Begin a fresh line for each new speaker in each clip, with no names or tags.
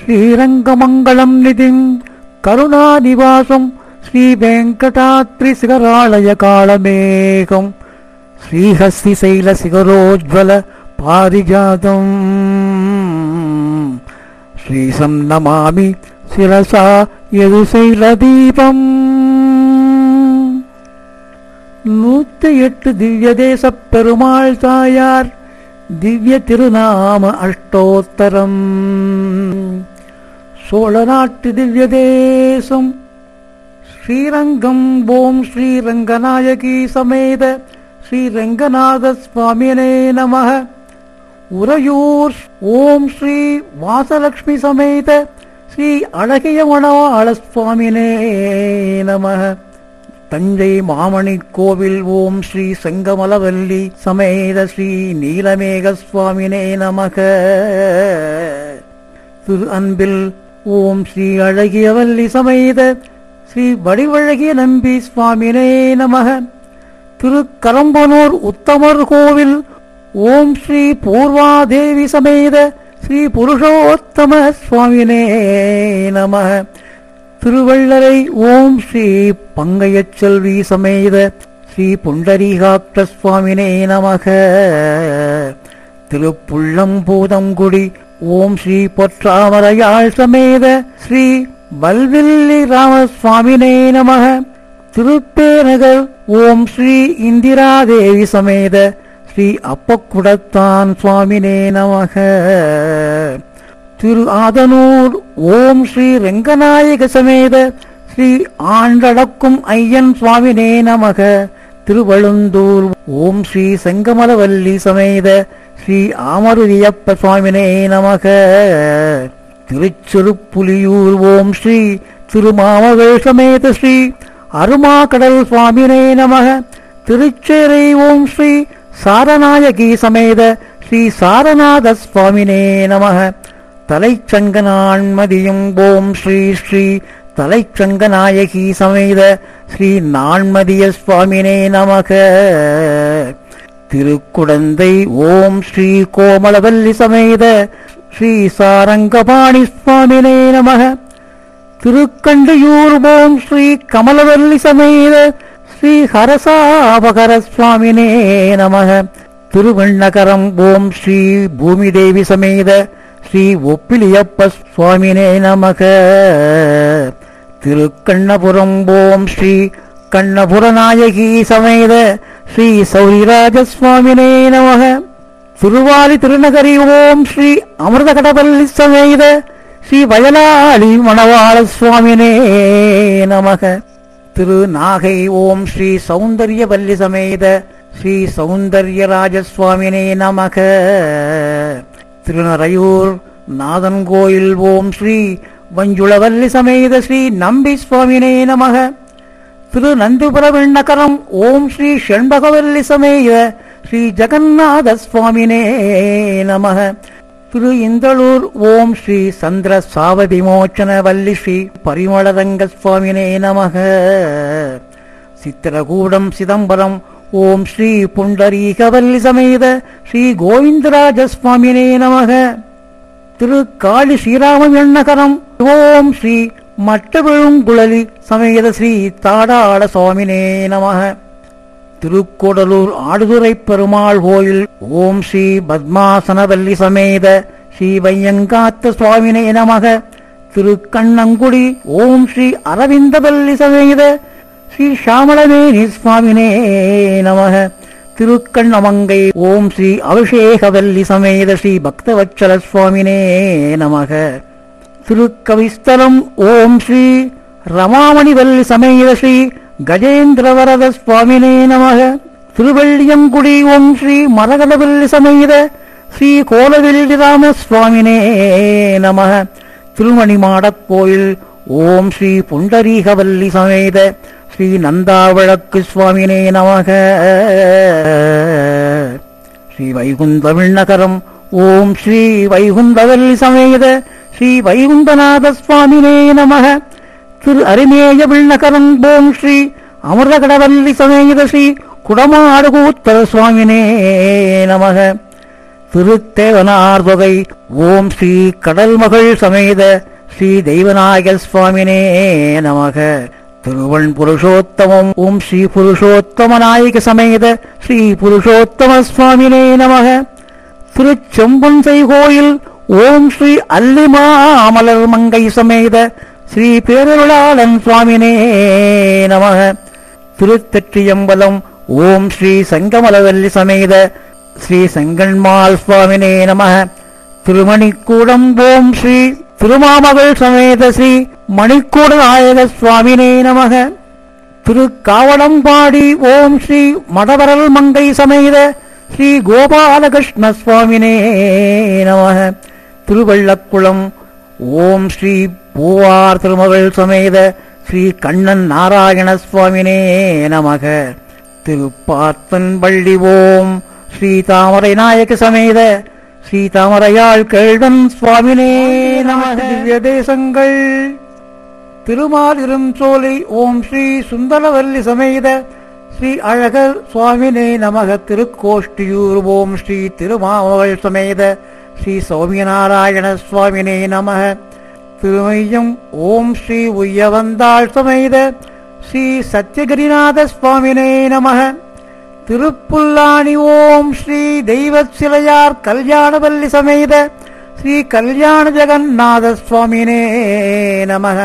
श्रीरङ्गमङ्गलम् निधिम् करुणानिवासम् श्रीवेङ्कटात्रिशिखरालयकालमेघम् श्रीहस्तिशैलशिखरोज्ज्वल पारिजातम् श्रीसं नमामि शिरसा यदुशैलदीपम् நூத்தி எட்டு திவ்ய தேசப் பெருமாள் தாயார் திவ்ய திருநாம அஷ்டோத்தரம் சோழ நாட்டு திவ்ய தேசம் ஸ்ரீரங்கம் ஓம் ஸ்ரீரங்கநாயகி சமேத ஸ்ரீரங்கநாத சுவாமினே நமः உறையூர் ஓம் ஸ்ரீ வாசலக்ஷ்மி சமேத ஸ்ரீ அழகிய மணவாள சுவாமினே நமः தஞ்சை மாமணி கோவில் ஓம் ஸ்ரீ செங்கமலவல்லி சமேத ஸ்ரீ நீலமேக சுவாமினே நமக திரு அன்பில் ஓம் ஸ்ரீ அழகியவல்லி சமேத ஸ்ரீ வடிவழகிய நம்பி சுவாமினே நமக திருக்கரம்பனூர் உத்தமர் கோவில் ஓம் ஸ்ரீ பூர்வாதேவி சமேத ஸ்ரீ புருஷோத்தம சுவாமினே நமக திருவள்ளரை ஓம் ஸ்ரீ பங்கையச் செல்வி சமேத ஸ்ரீ புண்டரீகாட்ச சுவாமினே நமக திருப்புள்ளம்பூதங்குடி ஓம் ஸ்ரீ பொற்றாமரையாள் சமேத ஸ்ரீ வல்வில்லி ராமசுவாமினே நமக திருப்பேநகர் ஓம் ஸ்ரீ இந்திராதேவி சமேத ஸ்ரீ அப்பக்குடத்தான் சுவாமினே நமக திரு ஆதனூர் ஓம் ஸ்ரீ ரெங்கநாயக சமேத ஸ்ரீ ஆண்டளக்கும் ஐயன் சுவாமினே நமக திருவழுந்தூர் ஓம் ஸ்ரீ செங்கமலவல்லி சமேத ஸ்ரீ ஆமருதியப்ப சுவாமினே நமக திருச்சிறுப்புலியூர் ஓம் ஸ்ரீ திருமாமகள் சமேத ஸ்ரீ அருமாக்கடல் சுவாமினே நமக திருச்சேரை ஓம் ஸ்ரீ சாரநாயகி சமேத ஸ்ரீ சாரநாத சுவாமினே நமக தலைச்சங்கனான்மதியும் ஓம் ஸ்ரீ ஸ்ரீ தலைச்சங்கநாயகி சமேத ஸ்ரீ நான்மதிய சுவாமினே நமக திருக்குடந்தை ஓம் ஸ்ரீ கோமலவல்லி சமேத ஸ்ரீ சாரங்கபாணி சுவாமினே நமக திருக்கண்டியூர் ஓம் ஸ்ரீ கமலவல்லி சமேத ஸ்ரீ ஹரசாபகர சுவாமினே நமக திருவண்ணகரம் ஓம் ஸ்ரீ பூமிதேவி சமேத ஸ்ரீ ஒப்பிலியப்ப சுவாமினே நமக திருக்கண்ணபுரம் ஓம் ஸ்ரீ கண்ணபுரநாயகி சமேத ஸ்ரீ சௌரிராஜ சுவாமினே நமக திருவாலி திருநகரி ஓம் ஸ்ரீ அமிர்தகடபல்லி சமேத ஸ்ரீ வயலாளி மணவாள சுவாமினே நமக திரு நாகை ஓம் ஸ்ரீ சௌந்தர்யவல்லி சமேத ஸ்ரீ சௌந்தர்யராஜ சுவாமினே நமக திருநறையூர் நாதன் கோயில் ஓம் ஸ்ரீ வஞ்சுளவல்லி சமேத ஸ்ரீ நம்பி சுவாமினே நமக திரு நந்திபுரவிண்ணகரம் ஓம் ஸ்ரீ ஷண்பகவல்லி சமேத ஸ்ரீ ஜெகநாத சுவாமினே நமக திரு இந்தளூர் ஓம் ஸ்ரீ சந்திர சாவ விமோச்சன வல்லி ஸ்ரீ பரிமளரங்க சுவாமினே நமக சித்திரகூடம் சிதம்பரம் ஓம் ஸ்ரீ புண்டரீகவல்லி சமேத ஸ்ரீ கோவிந்தராஜ சுவாமினே நமக திரு காளி ஸ்ரீராம எண்ணகரம் ஓம் ஸ்ரீ மட்டவிழுங்குழலி சமேத ஸ்ரீ தாடாள சுவாமினே நமக திருக்கோடலூர் ஆடுதுறை பெருமாள் கோயில் ஓம் ஸ்ரீ பத்மாசனவல்லி சமேத ஸ்ரீ வையங்காத்த சுவாமினே நமக திருக்கண்ணங்குடி ஓம் ஸ்ரீ அரவிந்தவல்லி சமேத ஸ்ரீ ஷாமளவேணி சுவாமினே நமக திருக்கண்ணமங்கை ஓம் ஸ்ரீ அபிஷேகவல்லி சமேத ஸ்ரீ பக்தவச்சல சுவாமினே நமக திருக்கவிஸ்தலம் ஓம் ஸ்ரீ ரமாமணிவல்லி சமேத ஸ்ரீ கஜேந்திரவரத சுவாமினே நமக திருவள்ளியங்குடி ஓம் ஸ்ரீ மரகதவல்லி சமேத ஸ்ரீ கோலவெல்லி ராம சுவாமினே நமக திருமணிமாடக் கோயில் ஓம் ஸ்ரீ புண்டரீகவல்லி சமேத ஸ்ரீ நந்தாவிளக்கு சுவாமினே நமக ஸ்ரீ வைகுந்த விண்ணகரம் ஓம் ஸ்ரீ வைகுந்தவல்லி சமேத ஸ்ரீ வைகுந்தநாத சுவாமினே நமக திரு அரிமேய விண்ணகரம் ஓம் ஸ்ரீ அமிர்தகடவல்லி சமேத ஸ்ரீ குடமாடுகூத்தர சுவாமினே நமக திருத்தேவனார் தொகை ஓம் ஸ்ரீ கடல்மகள் சமேத ஸ்ரீ தெய்வநாயக சுவாமினே நமக திருவன் புருஷோத்தமம் ஓம் ஸ்ரீ புருஷோத்தம நாயக சமேத ஸ்ரீ புருஷோத்தம சுவாமினே நமக திருச்செம்பன்சை கோயில் ஓம் ஸ்ரீ அல்லிமா அமலர் மங்கை சமேத ஸ்ரீ பேரருளாளன் சுவாமினே நமக திருத்தற்றியம்பலம் ஓம் ஸ்ரீ சங்கமலவல்லி சமேத ஸ்ரீ செங்கன்மால் சுவாமினே நமக திருமணிக்கூடம் ஓம் ஸ்ரீ திருமாமகள் சமேத ஸ்ரீ மணிக்கூட நாயக சுவாமினே நமக திருக்காவடம்பாடி ஓம் ஸ்ரீ மடவரல் மங்கை சமேத ஸ்ரீ கோபாலகிருஷ்ண சுவாமினே நமக திருவள்ளக்குளம் ஓம் ஸ்ரீ பூவார் திருமகள் சமேத ஸ்ரீ கண்ணன் நாராயண சுவாமினே நமக திருப்பாத்தன் பள்ளி ஓம் ஸ்ரீ தாமரை நாயக சமேத ஸ்ரீ தாமரையாள் கேழ்வன் சுவாமினே நமக திவ்ய தேசங்கள் திருமாலிரும் சோலை ஓம் ஸ்ரீ சுந்தரவல்லி சமேத ஸ்ரீ அழகர் சுவாமினே நமக திருக்கோஷ்டியூர் ஓம் ஸ்ரீ திருமாவகள் சமேத ஸ்ரீ சௌமியநாராயண சுவாமினே நமக திருமையம் ஓம் ஸ்ரீ உய்யவந்தாள் சமேத ஸ்ரீ சத்யகிரிநாத சுவாமினே நமக திருப்புல்லாணி ஓம் ஸ்ரீ தெய்வச் சிலையார் கல்யாணவல்லி சமேத ஸ்ரீ கல்யாண ஜெகநாத சுவாமினே நமக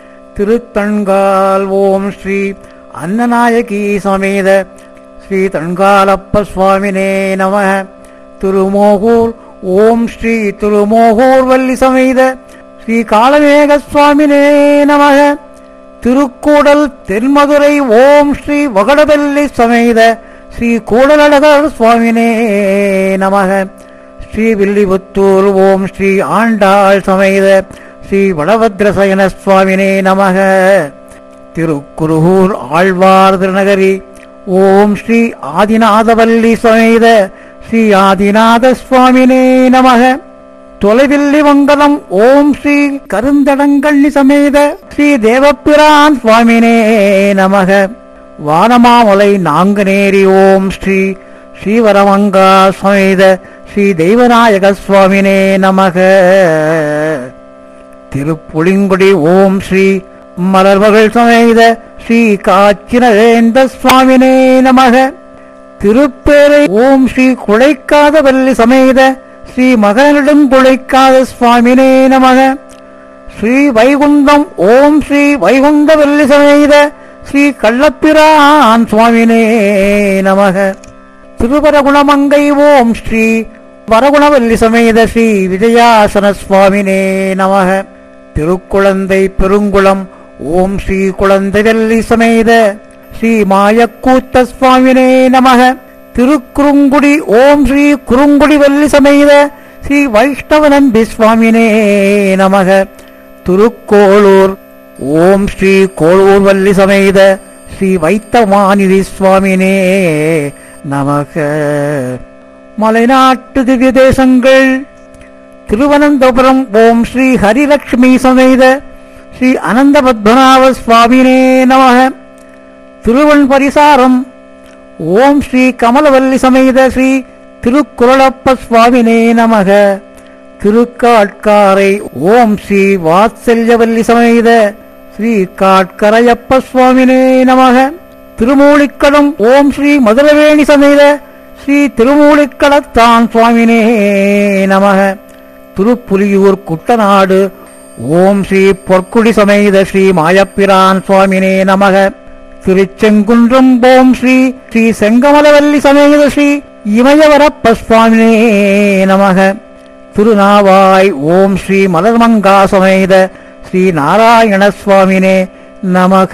திருத்தண்கால் ஓம் ஸ்ரீ அன்னநாயகி சமேத ஸ்ரீ தண்காலப்ப சுவாமினே நமக திருமோகூர் ஓம் ஸ்ரீ திருமோகூர் வள்ளி சமேத ஸ்ரீ காலமேக சுவாமினே நமக திருக்கூடல் தென்மதுரை ஓம் ஸ்ரீ வகடவல்லி சமேத ஸ்ரீ கூடலழகர் சுவாமினே நமக ஸ்ரீ வில்லிபுத்தூர் ஓம் ஸ்ரீ ஆண்டாள் சமேத ஸ்ரீ வடபத்ரசயன சுவாமினே நமக திருக்குருகூர் ஆழ்வார் திருநகரி ஓம் ஸ்ரீ ஆதிநாதவல்லி சமேத ஸ்ரீ ஆதிநாத சுவாமினே நமக தொலைவில்லி மங்கலம் ஓம் ஸ்ரீ கருந்தடங்கள்ளி சமேத ஸ்ரீ தேவப்பிரான் சுவாமினே நமக வானமாமலை நாங்குநேரி ஓம் ஸ்ரீ ஸ்ரீவரமங்கா சமேத ஸ்ரீ தெய்வநாயக சுவாமினே நமக திருப்புளிங்குடி ஓம் ஸ்ரீ மலர்மகள் சமேத ஸ்ரீ காச்சினவேந்த சுவாமினே நமக திருப்பேரை ஓம் ஸ்ரீ குழைக்காத வல்லி சமேத ஸ்ரீ மகனிடம் குழைக்காத சுவாமினே நமக ஸ்ரீ வைகுந்தம் ஓம் ஸ்ரீ வைகுந்த வல்லி சமேத ஸ்ரீ கள்ளப்பிரான் சுவாமினே நமக திருவரகுணமங்கை ஓம் ஸ்ரீ வரகுணவல்லி சமேத ஸ்ரீ விஜயாசன சுவாமினே நமக திருக்குழந்தை பெருங்குளம் ஓம் ஸ்ரீ குழந்தை வெள்ளி சமேத ஸ்ரீ மாயக்கூத்த சுவாமினே நமக திருக்குறுங்குடி ஓம் ஸ்ரீ குறுங்குடி வள்ளி சமேத ஸ்ரீ வைஷ்ணவ நம்பி சுவாமினே நமக திருக்கோளூர் ஓம் ஸ்ரீ கோளூர் வள்ளி சமேத ஸ்ரீ வைத்தமாநிதி சுவாமினே நமக மலைநாட்டு திவ்ய தேசங்கள் திருவனந்தபுரம் ஓம் ஸ்ரீ ஹரிலக்ஷ்மி சமேத ஸ்ரீ அனந்த பத்மநாப சுவாமினே நமக திருவன் பரிசாரம் ஓம் ஸ்ரீ கமலவல்லி சமேத ஸ்ரீ திருக்குறளப்ப சுவாமினே நமக திருக்காட்காரை ஓம் ஸ்ரீ வாத்சல்யவல்லி சமேத ஸ்ரீ காட்கரையப்ப சுவாமினே நமக திருமூலிக்கடம் ஓம் ஸ்ரீ மதுரவேணி சமேத ஸ்ரீ திருமூலிக்கடத்தான் சுவாமினே நமக திருப்புலியூர் குட்டநாடு ஓம் ஸ்ரீ பொற்குடி சமேத ஸ்ரீ மாயப்பிரான் சுவாமினே நமக திருச்செங்குன்றம் ஓம் ஸ்ரீ ஸ்ரீ செங்கமலவல்லி சமேத ஸ்ரீ இமயவரப்ப சுவாமினே நமக திருநாவாய் ஓம் ஸ்ரீ மலர்மங்கா சமேத ஸ்ரீ நாராயண சுவாமினே நமக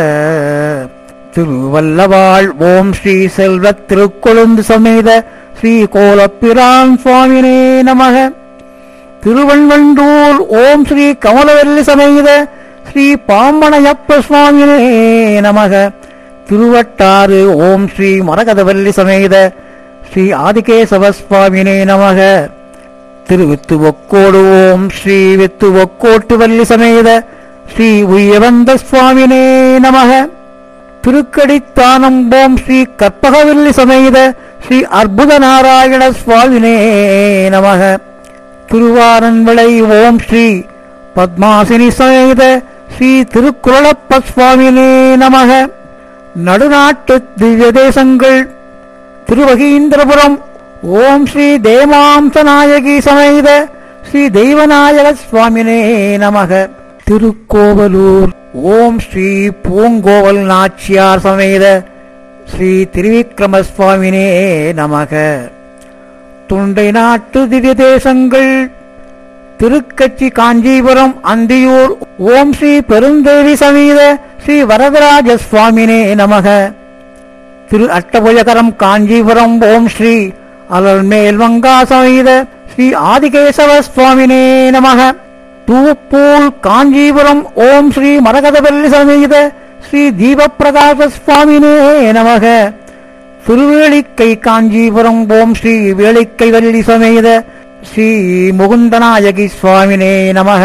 திருவல்லவாள் ஓம் ஸ்ரீ செல்வ திருக்கொழுந்து சமேத ஸ்ரீ கோலப்பிரான் சுவாமினே நமக திருவண்வண்டூர் ஓம் ஸ்ரீ கமலவல்லி சமேத ஸ்ரீ பாம்பனையப்ப சுவாமினே நமக திருவட்டாறு ஓம் ஸ்ரீ மரகதவல்லி சமேத ஸ்ரீ ஆதிகேசவ சுவாமினே நமக திருவித்துவக்கோடு ஓம் ஸ்ரீ வித்துவக்கோட்டு வள்ளி சமேத ஸ்ரீ உய்யவந்த சுவாமினே நமக திருக்கடித்தானம் ஓம் ஸ்ரீ கற்பகவல்லி சமேத ஸ்ரீ அற்புத நாராயண சுவாமினே நமக திருவாரன்விளை ஓம் ஸ்ரீ பத்மாசினி சமேத ஸ்ரீ திருக்குறளப்ப சுவாமினே நமக நடுநாட்டு திவ்ய தேசங்கள் திருவகீந்திரபுரம் ஓம் ஸ்ரீ தேவாம்சநாயகி சமேத ஸ்ரீ தெய்வநாயக சுவாமினே நமக திருக்கோவலூர் ஓம் ஸ்ரீ பூங்கோவல் நாச்சியார் சமேத ஸ்ரீ திருவிக்கிரம சுவாமினே நமக துண்டை நாட்டு திவ்ய தேசங்கள் திருக்கச்சி காஞ்சிபுரம் அந்தியூர் ஓம் ஸ்ரீ பெருந்தேவி சமீத ஸ்ரீ வரதராஜ சுவாமினே நமக திரு அட்டபுஜகரம் காஞ்சிபுரம் ஓம் ஸ்ரீ அலர்மேல் வங்கா சமீத ஸ்ரீ ஆதிகேசவ சுவாமினே நமக தூப்பூல் காஞ்சிபுரம் ஓம் ஸ்ரீ மரகதவல்லி சமீத ஸ்ரீ தீபப்பிரகாச சுவாமினே நமக திருவேளிக்கை காஞ்சிபுரம் ஓம் ஸ்ரீ வேளிக்கை வள்ளி சமேத ஸ்ரீ முகுந்தநாயகி சுவாமினே நமக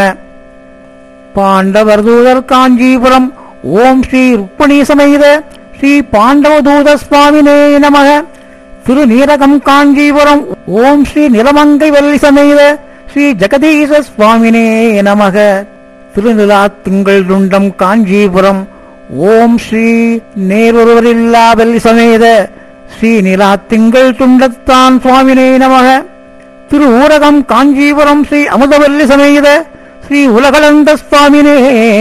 பாண்டவர் தூதர் காஞ்சிபுரம் ஓம் ஸ்ரீ ருக்மணி சமேத ஸ்ரீ பாண்டவ தூத சுவாமினே நமக திருநீரகம் காஞ்சிபுரம் ஓம் ஸ்ரீ நிலமங்கை வள்ளி சமேத ஸ்ரீ ஜெகதீச சுவாமினே நமக திருநிலாத்துங்கள் துண்டம் காஞ்சிபுரம் ஓம் ஸ்ரீ நேரொருவரில்லா வள்ளி சமேத ஸ்ரீ நிலாத்திங்கள் துண்டத்தான் சுவாமினே நமக திரு ஊரகம் காஞ்சிபுரம் ஸ்ரீ அமுதவல்லி சமேத ஸ்ரீ உலகளந்த சுவாமினே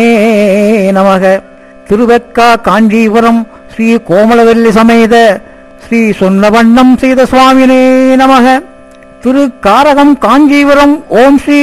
நமக திருவெக்கா காஞ்சிபுரம் ஸ்ரீ கோமலவல்லி சமேத ஸ்ரீ சொன்னவண்ணம் செய்த சுவாமினே நமக திரு காரகம் காஞ்சிபுரம் ஓம் ஸ்ரீ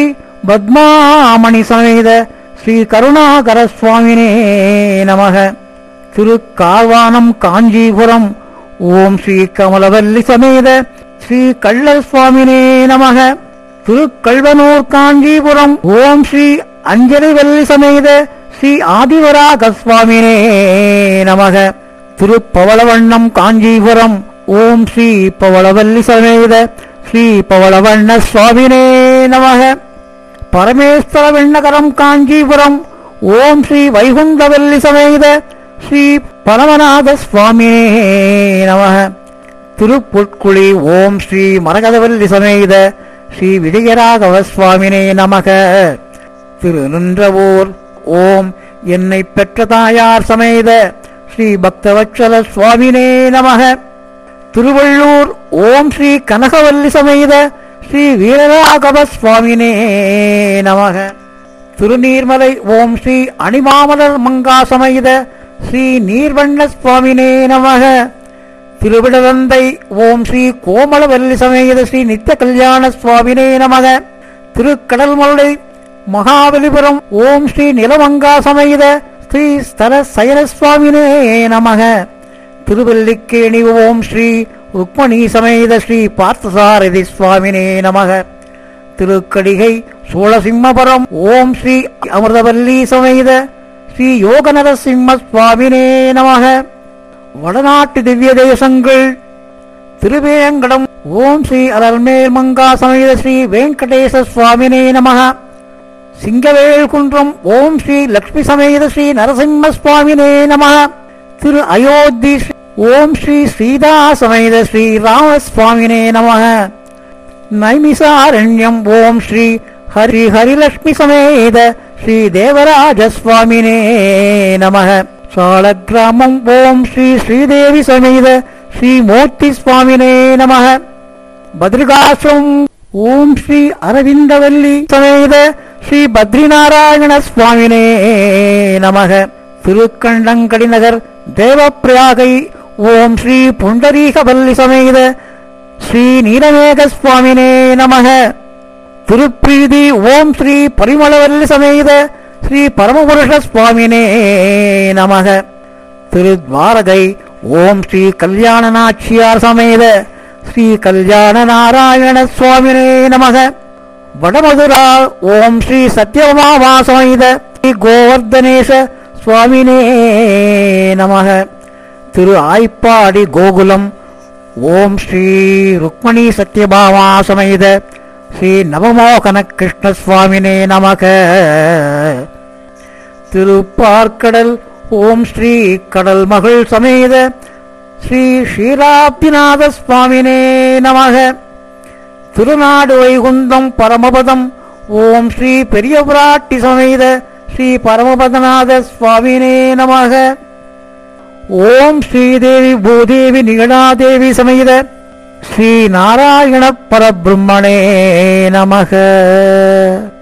பத்மாமணி சமேத ஸ்ரீ கருணாகர சுவாமினே நமக திரு கார்வானம் காஞ்சிபுரம் ஓம் ஸ்ரீ கமலவல்லி சமேத ஸ்ரீ கள்ளர் சுவாமினே நமக திருக்கல்வனூர் காஞ்சிபுரம் ஓம் ஸ்ரீ அஞ்சலி வல்லி சமேத ஸ்ரீ ஆதிவராக சுவாமினே நமக திருப்பவளவண்ணம் காஞ்சிபுரம் ஓம் ஸ்ரீ பவளவல்லி சமேத ஸ்ரீ பவளவண்ண சுவாமினே நமக பரமேஸ்வர வெண்ணகரம் காஞ்சிபுரம் ஓம் ஸ்ரீ வைகுண்டவல்லி சமேத ஸ்ரீ பரமநாத சுவாமினே நமக திருப்புட்குழி ஓம் ஸ்ரீ மரகதவல்லி சமேத ஸ்ரீ விஜயராகவ சுவாமினே நமக திருநின்றவூர் ஓம் என்னை பெற்ற தாயார் சமேத ஸ்ரீ பக்தவத்சல சுவாமினே நமக திருவள்ளூர் ஓம் ஸ்ரீ கனகவல்லி சமேத ஸ்ரீ வீரராகவ சுவாமினே நமக திருநீர்மலை ஓம் ஸ்ரீ அணிமாமலர் மங்கா சமேத ஸ்ரீ நீர்வண்ண சுவாமினே நமக திருவிடலந்தை ஓம் ஸ்ரீ கோமலவல்லி சமேத ஸ்ரீ நித்திய கல்யாண சுவாமினே நமக திருக்கடல்மலை மகாபலிபுரம் ஓம் ஸ்ரீ நிலமங்கா சமேத ஸ்ரீ ஸ்தல சயன சுவாமினே நமக திருவல்லிக்கேணி ஓம் ஸ்ரீ ருக்மணி சமேத ஸ்ரீ பார்த்தசாரதி சுவாமினே நமக திருக்கடிகை சோழசிம்மபுரம் ஓம் ஸ்ரீ அமிர்தவல்லி சமேத ஸ்ரீ யோகநரசிம்ம சுவாமினே நமக வடநாட்டு திவ்ய தேசங்கள் திருவேங்கடம் ஓம் ஸ்ரீ அலர்மேல் மங்கா சமேத ஸ்ரீ வெங்கடேச சுவாமினே நமக சிங்கவேல் குன்றம் ஓம் ஸ்ரீ லக்ஷ்மி சமேத ஸ்ரீ நரசிம்ம சுவாமினே நமக திரு அயோத்தி ஸ்ரீ- ஓம் ஸ்ரீ சீதா சமேத ஸ்ரீ ராமசுவாமினே நமக நைமிசாரண்யம் ஓம் ஸ்ரீ ஹரி ஹரிலக்ஷ்மி சமேத ஸ்ரீ தேவராஜ சுவாமினே நமக சாலக்கிராமம் ஓம் ஸ்ரீ ஸ்ரீதேவி சமேத ஸ்ரீ மூர்த்தி சுவாமினே நமக பத்ரிகாசிரம் ஓம் ஸ்ரீ அரவிந்தவல்லி சமேத ஸ்ரீ பத்ரிநாராயண சுவாமினே நமக திருக்கண்டங்கடி நகர் தேவப்பிரயாகை ஓம் ஸ்ரீ புண்டரீகவல்லி சமேத ஸ்ரீ நீலமேக சுவாமினே நமக திருப்ரீதி ஓம் ஸ்ரீ பரிமளவல்லி சமேத ஸ்ரீ பரமபுருஷ சுவாமினே நமக திருத்வாரகை ஓம் ஸ்ரீ கல்யாண நாச்சியார் சமேத ஸ்ரீ கல்யாண நாராயண சுவாமினே நமக வடமதுரா ஓம் ஸ்ரீ சத்யபாமா சமேத ஸ்ரீ கோவர்தனேஷ சுவாமினே நமக திரு ஆய்ப்பாடி கோகுலம் ஓம் ஸ்ரீ ருக்மணி சத்யபாமா சமேத ஸ்ரீ நவமோகன கிருஷ்ண சுவாமினே நமக திருப்பார்க்கடல் ஓம் ஸ்ரீ கடல் மகள் சமேத ஸ்ரீ ஷீராப்திநாத சுவாமினே நமக திருநாடு வைகுந்தம் பரமபதம் ஓம் ஸ்ரீ பெரிய பிராட்டி சமேத ஸ்ரீ பரமபதநாத சுவாமினே நமக ஓம் ஸ்ரீதேவி பூதேவி நிகழாதேவி சமேத ஸ்ரீ நாராயண பரபிரம்மணே நமக